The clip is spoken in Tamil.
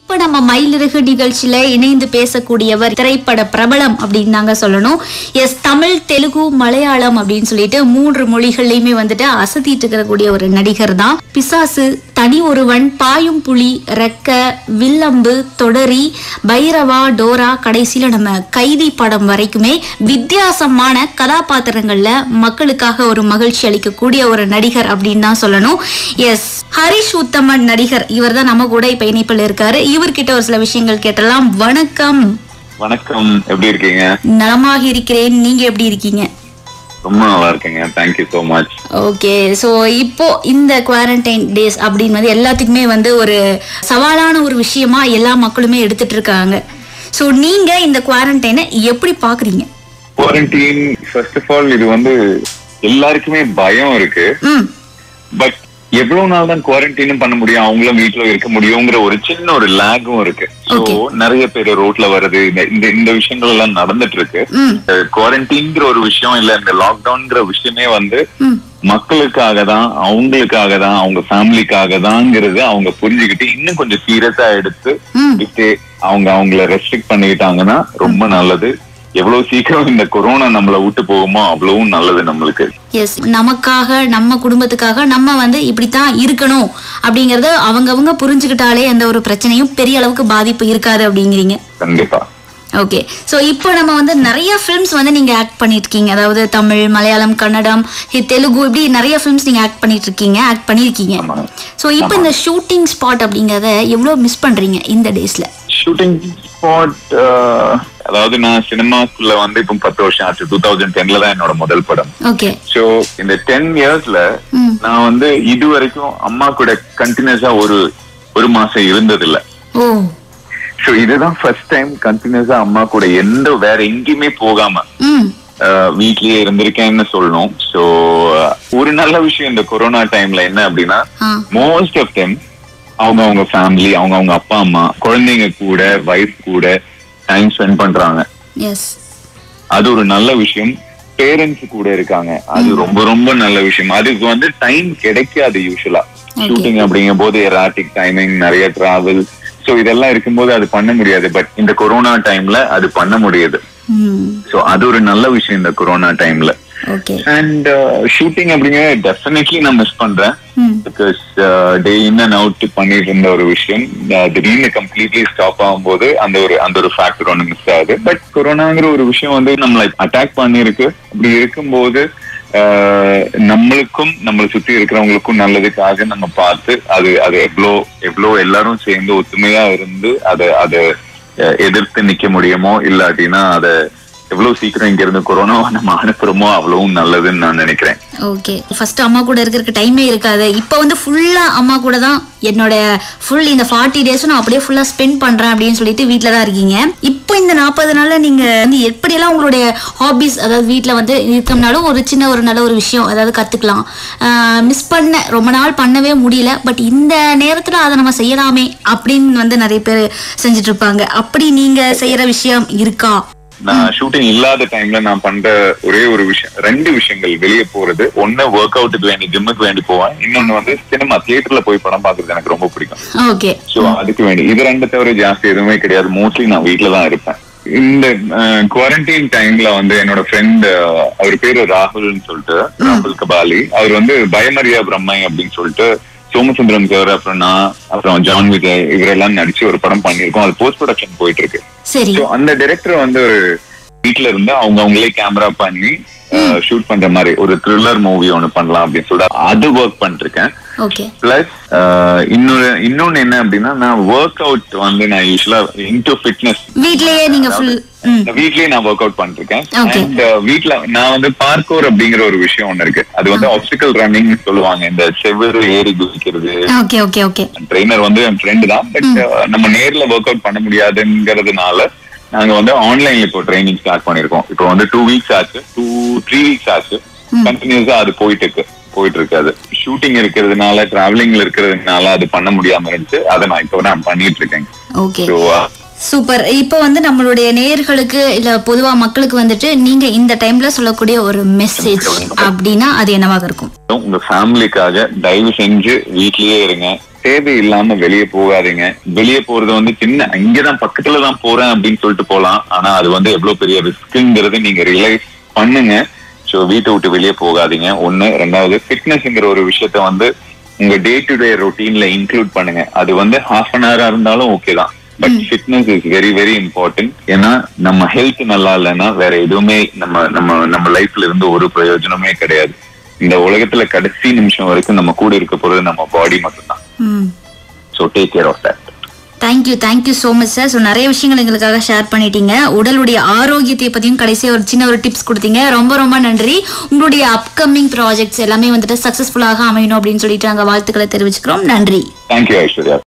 இப்ப நம்ம மயிலிறகு நிகழ்ச்சியில இணைந்து பேசக்கூடியவர் திரைப்பட பிரபலம் அப்படின்னு தாங்க சொல்லணும் எஸ் தமிழ் தெலுங்கு மலையாளம் அப்படின்னு சொல்லிட்டு மூன்று மொழிகள்லயுமே வந்துட்டு அசத்திட்டு இருக்கக்கூடிய ஒரு நடிகர் தான் பிசாசு தனி ஒருவன் பாயும் புலி ரெக்க வில்லம்பு தொடரி பைரவா டோரா கடைசியில நம்ம கைதி படம் வரைக்குமே வித்தியாசமான கதாபாத்திரங்கள்ல மக்களுக்காக ஒரு மகிழ்ச்சி அளிக்கக்கூடிய ஒரு நடிகர் அப்படின்னு தான் சொல்லணும் எஸ் ஹரிஷ் உத்தமன் நடிகர் இவர் தான் நம்ம கூட இப்ப இணைப்பில் இருக்காரு இவர்கிட்ட ஒரு சில விஷயங்கள் கேட்டலாம் வணக்கம் வணக்கம் எப்படி இருக்கீங்க நலமாக இருக்கிறேன் நீங்க எப்படி இருக்கீங்க ரொம்ப நல்லா இருக்கேங்க thank you so much okay so இப்போ இந்த குவாரண்டைன் டேஸ் அப்படின்னு வந்து எல்லாத்துக்குமே வந்து ஒரு சவாலான ஒரு விஷயமா எல்லா மக்களுமே எடுத்துட்டு இருக்காங்க ஸோ நீங்க இந்த குவாரண்டைனை எப்படி பாக்குறீங்க குவாரண்டைன் ஃபர்ஸ்ட் ஆஃப் ஆல் இது வந்து எல்லாருக்குமே பயம் இருக்கு ம் பட் எவ்வளவு நாள் தான் குவாரண்டைனும் பண்ண முடியும் அவங்களும் வீட்டுல இருக்க முடியுங்கிற ஒரு சின்ன ஒரு லேகும் இருக்கு சோ Okay. நிறைய பேர் ரோட்ல வர்றது இந்த- இந்த இந்த விஷயங்கள் எல்லாம் நடந்துட்டு இருக்கு ம் குவாரண்டைன்ங்கிற ஒரு விஷயம் இல்ல இந்த லாக்டவுன்ங்கிற விஷயமே வந்து ம் மக்களுக்காக தான் அவங்களுக்காக தான் அவங்க ஃபேமிலிக்காக தான்ங்கிறது அவங்க புரிஞ்சுக்கிட்டு இன்னும் கொஞ்சம் சீரியஸா எடுத்து ம் விட்டு அவங்க அவங்கள ரெஸ்ட்ரிக்ட் பண்ணிக்கிட்டாங்கன்னா ரொம்ப நல்லது எவ்வளவு சீக்கிரம் இந்த கொரோனா நம்மள விட்டு போகுமோ அவ்வளவும் நல்லது நம்மளுக்கு எஸ் நமக்காக நம்ம குடும்பத்துக்காக நம்ம வந்து இப்படித்தான் இருக்கணும் அப்படிங்கறத அவங்கவங்க புரிஞ்சுக்கிட்டாலே எந்த ஒரு பிரச்சனையும் பெரிய அளவுக்கு பாதிப்பு இருக்காது அப்படிங்கிறீங்க கண்டிப்பா ஓகே ஸோ இப்போ நம்ம வந்து நிறைய ஃபிலிம்ஸ் வந்து நீங்க ஆக்ட் பண்ணிட்டு இருக்கீங்க அதாவது தமிழ் மலையாளம் கன்னடம் ஹி- தெலுங்கு இப்படி நிறைய ஃபிலிம்ஸ் நீங்க ஆக்ட் பண்ணிட்டு இருக்கீங்க ஆக்ட் பண்ணியிருக்கீங்க ஆமா ஸோ இப்போ இந்த ஷூட்டிங் ஸ்பாட் அப்படிங்கறத எவ்வளோ மிஸ் பண்றீங்க இந்த டேஸ்ல ஷூட்டிங் ஸ்பாட் அதாவது நான் சினிமாக்குள்ள வந்து இப்போ பத்து வருஷம் ஆச்சு டூ தௌசண்ட் டென்ல தான் என்னோட முதல் படம் ஓகே சோ இந்த டென் இயர்ஸ்ல ம் நான் வந்து இது வரைக்கும் அம்மா கூட கண்டினியூஸா ஒரு ஒரு மாசம் இருந்ததில்ல ஓ சோ இதுதான் ஃபர்ஸ்ட் டைம் கண்டினியூஸா அம்மா கூட எந்த வேற எங்கேயுமே போகாம ம் அஹ் வீட்லயே இருந்திருக்கேன்னு சொல்லணும் சோ ஒரு நல்ல விஷயம் இந்த கொரோனா டைம்ல என்ன அப்படின்னா ஆ மோஸ்ட் ஆஃப் தெம் அவங்க அவங்க ஃபேமிலி அவங்க அவங்க அப்பா அம்மா குழந்தைங்க கூட வைஃப் கூட டைம் ஸ்பெண்ட் பண்றாங்க எஸ் அது ஒரு நல்ல விஷயம் பேரண்ட்ஸ் கூட இருக்காங்க அது ரொம்ப ரொம்ப நல்ல விஷயம் அதுக்கு வந்து டைம் கிடைக்காது யூஸ்வலா ஷூட்டிங் அப்படிங்கும் போது எராட்டிக் டைமிங் நிறைய டிராவல் சோ இதெல்லாம் இருக்கும்போது அது பண்ண முடியாது பட் இந்த கொரோனா டைம்ல அது பண்ண முடியுது ம் சோ அது ஒரு நல்ல விஷயம் இந்த கொரோனா டைம்ல ஓகே அண்ட் ஷூட்டிங் அப்படிங்கறது டெஃபினெட்லி நான் மிஸ் பண்றேன் ம் because day in and out பண்ணிட்டு இருந்த ஒரு விஷயம் uh, திடீர்னு கம்ப்ளீட்லி ஸ்டாப் ஆகும்போது அந்த ஒரு அந்த ஒரு ஃபேக்டர் ஒன்று மிஸ் ஆகுது பட் கொரோனாங்கிற ஒரு விஷயம் வந்து நம்மளை அட்டாக் பண்ணிருக்கு அப்படி இருக்கும்போது uh, நம்மளுக்கும் நம்மளை சுத்தி இருக்கிறவங்களுக்கும் நல்லதுக்காக நம்ம பார்த்து அது அது எவ்வளோ எவ்வளோ எல்லாரும் சேர்ந்து ஒத்துமையா இருந்து அதை அதை uh, எதிர்த்து நிக்க முடியுமோ இல்லாட்டினா அதை எவ்வளவு சீக்கிரம் இங்க இருந்து கொரோனாவை நம்ம அனுப்புறோமோ அவ்வளவும் நல்லதுன்னு நான் நினைக்கிறேன் ஓகே ஃபர்ஸ்ட் அம்மா கூட இருக்கிறதுக்கு டைமே இருக்காது இப்போ வந்து ஃபுல்லா அம்மா கூட தான் என்னோட ஃபுல் இந்த ஃபார்ட்டி டேஸும் நான் அப்படியே ஃபுல்லா ஸ்பெண்ட் பண்றேன் அப்படின்னு சொல்லிட்டு வீட்டில் தான் இருக்கீங்க இப்போ இந்த நாற்பது நாள்ல நீங்க வந்து எப்படியெல்லாம் உங்களுடைய ஹாபிஸ் அதாவது வீட்டில் வந்து இருக்கோம்னாலும் ஒரு சின்ன ஒரு நல்ல ஒரு விஷயம் அதாவது கத்துக்கலாம் மிஸ் பண்ண ரொம்ப நாள் பண்ணவே முடியல பட் இந்த நேரத்துல அதை நம்ம செய்யலாமே அப்படின்னு வந்து நிறைய பேர் செஞ்சுட்டு இருப்பாங்க அப்படி நீங்க செய்யற விஷயம் இருக்கா நான் ஷூட்டிங் இல்லாத டைம்ல நான் பண்ற ஒரே ஒரு விஷயம் ரெண்டு விஷயங்கள் வெளியே போறது ஒண்ணு ஒர்க் அவுட்டுக்கு வேண்டி ஜிம்முக்கு வேண்டி போவேன் இன்னொன்னு வந்து சினிமா தியேட்டர்ல போய் படம் பாக்குறது எனக்கு ரொம்ப பிடிக்கும் ஓகே சோ அதுக்கு வேண்டி இது ரெண்டு தவிர ஜாஸ்தி எதுவுமே கிடையாது மோஸ்ட்லி நான் வீட்ல தான் இருப்பேன் இந்த குவாரண்டைன் டைம்ல வந்து என்னோட ஃப்ரெண்ட் அவர் பேரு ராகுல்னு சொல்லிட்டு ராகுல் கபாலி அவர் வந்து பயமரியா பிரம்மை அப்படின்னு சொல்லிட்டு சோமசுந்தரம் சார் அப்புறம் நான் அப்புறம் ஜான் விஜய் இவரெல்லாம் நடிச்சு ஒரு படம் பண்ணியிருக்கோம் அது போஸ்ட் ப்ரொடக்ஷன் போயிட்டு இருக்கு சரி So, அந்த டைரக்டர் வந்து ஒரு வீட்ல இருந்து அவங்க அவங்களே கேமரா பண்ணி ஷூட் பண்ற மாதிரி ஒரு த்ரில்லர் மூவி ஒண்ணு பண்ணலாம் அப்படின்னு சொல்லிட்டு அது ஒர்க் பண்ணிருக்கேன் ஓகே பிளஸ் இன்னொரு இன்னொன்னு என்ன அப்படின்னா நான் ஒர்க் அவுட் வந்து நான் யூஸ்வலா இன்டு ஃபிட்னஸ் வீட்லயே நீங்க ஃபுல் ம் வீட்லயே நான் ஒர்க் அவுட் பண்ணிருக்கேன் Okay. அண்ட் வீட்ல நான் வந்து பார்க்கோர் அப்படிங்கிற ஒரு விஷயம் ஒண்ணு இருக்கு அது வந்து ஆப்ஸ்டிக்கல் ரன்னிங் சொல்லுவாங்க இந்த செவ்வறு ஏறி குதிக்கிறது ஓகே ஓகே ஓகே ட்ரெயினர் வந்து என் ஃப்ரெண்டு தான் பட் நம்ம நேர்ல ஒர்க் அவுட் பண்ண முடியாதுங்கிறதுனால நாங்க வந்து ஆன்லைன்ல இப்போ ட்ரைனிங் ஸ்டார்ட் பண்ணிருக்கோம் இப்போ வந்து டூ வீக்ஸ் ஆச்சு டூ த்ரீ வீக்ஸ் ஆச்சு கண்டினியூஸா அது போயிட்டு இருக்கு போயிட்டு இருக்கு அது ஷூட்டிங் இருக்கிறதுனால டிராவலிங்ல இருக்கிறதுனால அது பண்ண முடியாம இருந்துச்சு அதை நான் இப்போ நான் பண்ணிட்டு இருக்கேன் ஓகே ஸோ சூப்பர் இப்போ வந்து நம்மளுடைய நேயர்களுக்கு இல்ல பொதுவா மக்களுக்கு வந்துட்டு நீங்க இந்த டைம்ல சொல்லக்கூடிய ஒரு மெசேஜ் அப்படின்னா அது என்னவாக இருக்கும் உங்க ஃபேமிலிக்காக தயவு செஞ்சு வீட்லயே இருங்க தேவையில்லாம வெளியே போகாதீங்க வெளியே போறது வந்து சின்ன இங்கதான் பக்கத்துல தான் போறேன் அப்படின்னு சொல்லிட்டு போலாம் ஆனா அது வந்து எவ்வளவு பெரிய ரிஸ்க்குங்கிறது நீங்க ரியலைஸ் பண்ணுங்க ஸோ வீட்டை விட்டு வெளியே போகாதீங்க ஒண்ணு ரெண்டாவது ஃபிட்னஸ்ங்கிற ஒரு விஷயத்த வந்து உங்க டே டு டே ரொட்டீன்ல இன்க்ளூட் பண்ணுங்க அது வந்து ஹாஃப் அன் ஹவரா இருந்தாலும் ஓகே தான் but fitness is very very important ஏன்னா நம்ம ஹெல்த் நல்லா இல்லைன்னா வேற எதுவுமே நம்ம நம்ம நம்ம லைஃப்ல இருந்து ஒரு பிரயோஜனமே கிடையாது இந்த உலகத்துல கடைசி நிமிஷம் வரைக்கும் நம்ம கூட இருக்க போறது நம்ம பாடி மட்டும்தான் ம் so take care of that thank you thank you so much sir so நிறைய விஷயங்கள் எங்களுக்காக ஷேர் பண்ணிட்டீங்க உடலுடைய ஆரோக்கியத்தை பற்றியும் கடைசியாக ஒரு சின்ன ஒரு டிப்ஸ் கொடுத்தீங்க ரொம்ப ரொம்ப நன்றி உங்களுடைய அப்கமிங் ப்ராஜெக்ட்ஸ் எல்லாமே வந்துட்டு சக்ஸஸ்ஃபுல்லாக அமையணும் அப்படின்னு சொல்லிட்டு நாங்கள் வாழ்த்துக்களை தெரிவிச்சுக்கிறோம் நன்றி தேங்க்யூ ஐஸ்வர்யா